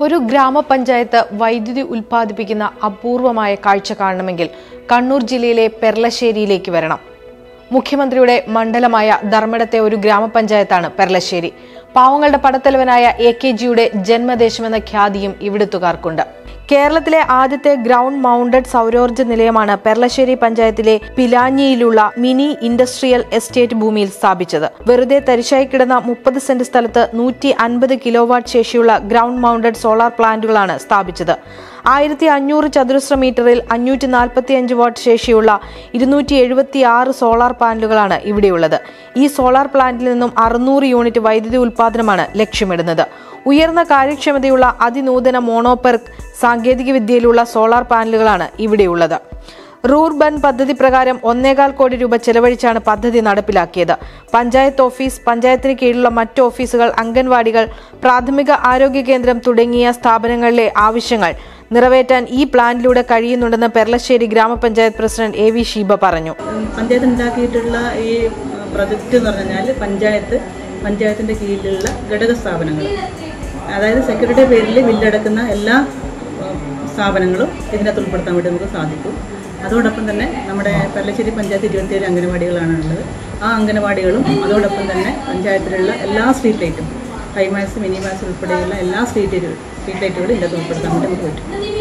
ഒരു ഗ്രാമപഞ്ചായത്ത് വൈദ്യുതി ഉൽപ്പാദിപ്പിക്കുന്ന അപൂർവമായ കാഴ്ച കാണണമെങ്കിൽ കണ്ണൂർ ജില്ലയിലെ പെർലശ്ശേരിയിലേക്ക് വരണം മുഖ്യമന്ത്രിയുടെ മണ്ഡലമായ ധർമ്മടത്തെ ഒരു ഗ്രാമപഞ്ചായത്താണ് പെർലശ്ശേരി പാവങ്ങളുടെ പടത്തലവനായ എ കെ ജിയുടെ ജന്മദേശമെന്ന ഖ്യാതിയും ഇവിടുത്തുകാർക്കുണ്ട് കേരളത്തിലെ ആദ്യത്തെ ഗ്രൗണ്ട് മൗണ്ടഡ് സൗരോർജ്ജ നിലയമാണ് പെർലശ്ശേരി പഞ്ചായത്തിലെ പിലാഞ്ഞിയിലുള്ള മിനി ഇൻഡസ്ട്രിയൽ എസ്റ്റേറ്റ് ഭൂമിയിൽ സ്ഥാപിച്ചത് വെറുതെ തരിശായി കിടന്ന മുപ്പത് സെന്റ് സ്ഥലത്ത് നൂറ്റി അൻപത് കിലോവാട്ട് ശേഷിയുള്ള ഗ്രൗണ്ട് മൗണ്ടഡ് സോളാർ പ്ലാന്റുകളാണ് സ്ഥാപിച്ചത് ആയിരത്തി അഞ്ഞൂറ് ചതുരശ്ര മീറ്ററിൽ അഞ്ഞൂറ്റി നാൽപ്പത്തി അഞ്ച് വാട്ട് ശേഷിയുള്ള ഇരുന്നൂറ്റി എഴുപത്തി ആറ് സോളാർ പാനലുകളാണ് ഇവിടെയുള്ളത് ഈ സോളാർ പ്ലാന്റിൽ നിന്നും അറുന്നൂറ് യൂണിറ്റ് വൈദ്യുതി ഉൽപ്പാദനമാണ് ലക്ഷ്യമിടുന്നത് ഉയർന്ന കാര്യക്ഷമതയുള്ള അതിനൂതന മോണോപെർക്ക് സാങ്കേതികവിദ്യയിലുള്ള സോളാർ പാനലുകളാണ് ഇവിടെയുള്ളത് റൂർബൻ പദ്ധതി പ്രകാരം ഒന്നേകാൽ കോടി രൂപ ചെലവഴിച്ചാണ് പദ്ധതി നടപ്പിലാക്കിയത് പഞ്ചായത്ത് ഓഫീസ് പഞ്ചായത്തിന് കീഴിലുള്ള മറ്റ് ഓഫീസുകൾ അംഗൻവാടികൾ പ്രാഥമിക ആരോഗ്യ കേന്ദ്രം തുടങ്ങിയ സ്ഥാപനങ്ങളിലെ ആവശ്യങ്ങൾ നിറവേറ്റാൻ ഈ പ്ലാനിലൂടെ കഴിയുന്നുണ്ടെന്ന് പെർലശ്ശേരി ഗ്രാമപഞ്ചായത്ത് പ്രസിഡന്റ് എ വി ഷീബ പറഞ്ഞു പഞ്ചായത്ത് ഉണ്ടാക്കിയിട്ടുള്ള ഈ പ്രൊജക്റ്റ് എന്ന് പറഞ്ഞാൽ പഞ്ചായത്ത് പഞ്ചായത്തിൻ്റെ കീഴിലുള്ള ഘടക സ്ഥാപനങ്ങൾ അതായത് സെക്രട്ടറി പേരിൽ ബില്ലടക്കുന്ന എല്ലാ ഉം, സ്ഥാപനങ്ങളും ഇതിനകത്ത് ഉൾപ്പെടുത്താൻ വേണ്ടി നമുക്ക് സാധിക്കും അതോടൊപ്പം തന്നെ നമ്മുടെ പല്ലശ്ശേരി പഞ്ചായത്ത് ഇരുപത്തിയേഴ് അംഗനവാടികളാണ് ഉള്ളത് ആ അംഗനവാടികളും അതോടൊപ്പം തന്നെ പഞ്ചായത്തിലുള്ള എല്ലാ സ്ട്രീറ്റ് ലൈറ്റും ഹൈമാക്സ് മിനിമാക്സ് ഉൾപ്പെടെയുള്ള എല്ലാ സ്ട്രീറ്റ് സ്ട്രീറ്റ് ലൈറ്റുകളും ഇതിനകത്ത് ഉൾപ്പെടുത്താൻ വേണ്ടി നമുക്ക്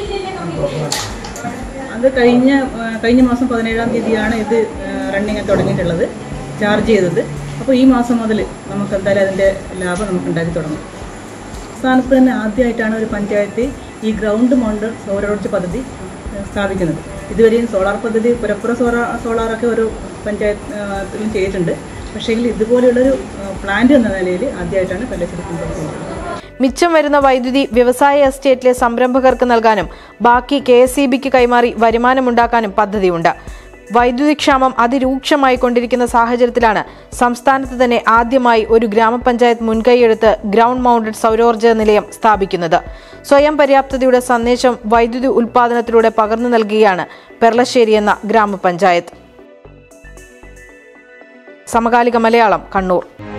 പറ്റും അത് കഴിഞ്ഞ ആ, കഴിഞ്ഞ മാസം പതിനേഴാം തീയതിയാണ് ഇത് റണ്ണിങ് തുടങ്ങിയിട്ടുള്ളത് ചാർജ് ചെയ്തത് അപ്പോൾ ഈ മാസം മുതൽ നമുക്ക് എന്തായാലും അതിൻ്റെ ലാഭം നമുക്ക് ഉണ്ടാക്കി തുടങ്ങും സംസ്ഥാനത്ത് തന്നെ ആദ്യമായിട്ടാണ് ഒരു പഞ്ചായത്ത് ഈ ഗ്രൗണ്ട് മൗണ്ട് സൗരോർജ്ജ പദ്ധതി ആ, സ്ഥാപിക്കുന്നത് ഇതുവരെയും സോളാർ പദ്ധതി പുരപ്പുറ സോളാർ സോളാറൊക്കെ ഒരു പഞ്ചായത്തിലും ചെയ്തിട്ടുണ്ട് പക്ഷേ ഇതുപോലെയുള്ളൊരു പ്ലാന്റ് എന്ന നിലയിൽ ആദ്യമായിട്ടാണ് പല്ലശ്ശേരി പഞ്ചായത്ത് ചെയ്യുന്നത് മിച്ചം വരുന്ന വൈദ്യുതി വ്യവസായ എസ്റ്റേറ്റിലെ സംരംഭകർക്ക് നൽകാനും ബാക്കി കെ എസ് ഇ ബിക്ക് കൈമാറി വരുമാനമുണ്ടാക്കാനും പദ്ധതിയുണ്ട് വൈദ്യുതി ക്ഷാമം അതിരൂക്ഷമായി കൊണ്ടിരിക്കുന്ന സാഹചര്യത്തിലാണ് സംസ്ഥാനത്ത് തന്നെ ആദ്യമായി ഒരു ഗ്രാമപഞ്ചായത്ത് മുൻകൈയെടുത്ത് ഗ്രൗണ്ട് മൗണ്ടഡ് സൗരോർജ്ജ നിലയം സ്ഥാപിക്കുന്നത് സ്വയം പര്യാപ്തതയുടെ സന്ദേശം വൈദ്യുതി ഉൽപാദനത്തിലൂടെ പകർന്നു നൽകുകയാണ് പെർളശ്ശേരി എന്ന ഗ്രാമപഞ്ചായത്ത് സമകാലിക മലയാളം കണ്ണൂർ